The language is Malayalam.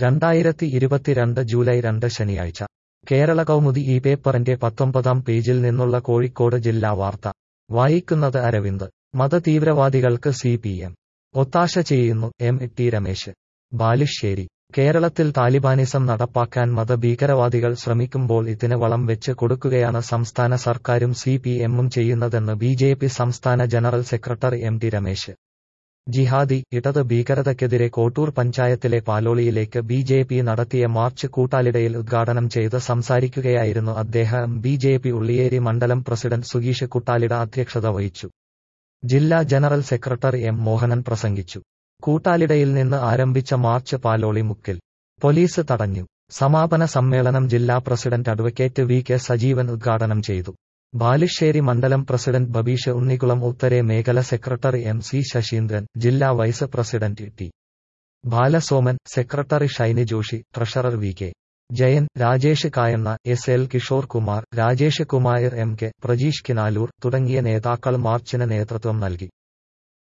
രണ്ടായിരത്തി ഇരുപത്തിരണ്ട് ജൂലൈ രണ്ട് ശനിയാഴ്ച കേരള കൗമുദി ഈ പേപ്പറിന്റെ പത്തൊമ്പതാം പേജിൽ നിന്നുള്ള കോഴിക്കോട് ജില്ലാ വാർത്ത വായിക്കുന്നത് അരവിന്ദ് മതതീവ്രവാദികൾക്ക് സി പി എം ഒത്താശ ചെയ്യുന്നു എം ടി രമേശ് ബാലുശ്ശേരി കേരളത്തിൽ താലിബാനിസം നടപ്പാക്കാൻ മതഭീകരവാദികൾ ശ്രമിക്കുമ്പോൾ ഇതിന് വളം വെച്ച് കൊടുക്കുകയാണ് സംസ്ഥാന സർക്കാരും സി പി എമ്മും ചെയ്യുന്നതെന്ന് ബി ജെ പി സംസ്ഥാന general secretary M T Ramesh ജിഹാദി ഇടത് ഭീകരതയ്ക്കെതിരെ കോട്ടൂർ പഞ്ചായത്തിലെ പാലോളിയിലേക്ക് ബി ജെ പി നടത്തിയ മാർച്ച് കൂട്ടാലിടയിൽ ഉദ്ഘാടനം ചെയ്ത് സംസാരിക്കുകയായിരുന്നു അദ്ദേഹം ബി ജെ പി ഉള്ളിയേരി മണ്ഡലം പ്രസിഡന്റ് സുഗീഷ് കുട്ടാലിട അധ്യക്ഷത വഹിച്ചു ജില്ലാ ജനറൽ സെക്രട്ടറി എം മോഹനൻ പ്രസംഗിച്ചു കൂട്ടാലിടയിൽ നിന്ന് ആരംഭിച്ച മാർച്ച് പാലോളി മുക്കിൽ പോലീസ് തടഞ്ഞു സമാപന സമ്മേളനം ജില്ലാ president advocate V K Sajeevan ഉദ്ഘാടനം ചെയ്തു ബാലുശ്ശേരി മണ്ഡലം പ്രസിഡന്റ് ബബീഷ് ഉണ്ണികുളം ഉത്തരെ മേഖല സെക്രട്ടറി എം സി ശശീന്ദ്രൻ ജില്ലാ vice president T Balasoman secretary Shiny Joshy treasurer V K Jayan Rajesh Kayanna S L Kishore Kumar Rajesh Kumar M K Prajeesh Kinalur തുടങ്ങിയ നേതാക്കൾ മാർച്ചിന് നേതൃത്വം നൽകി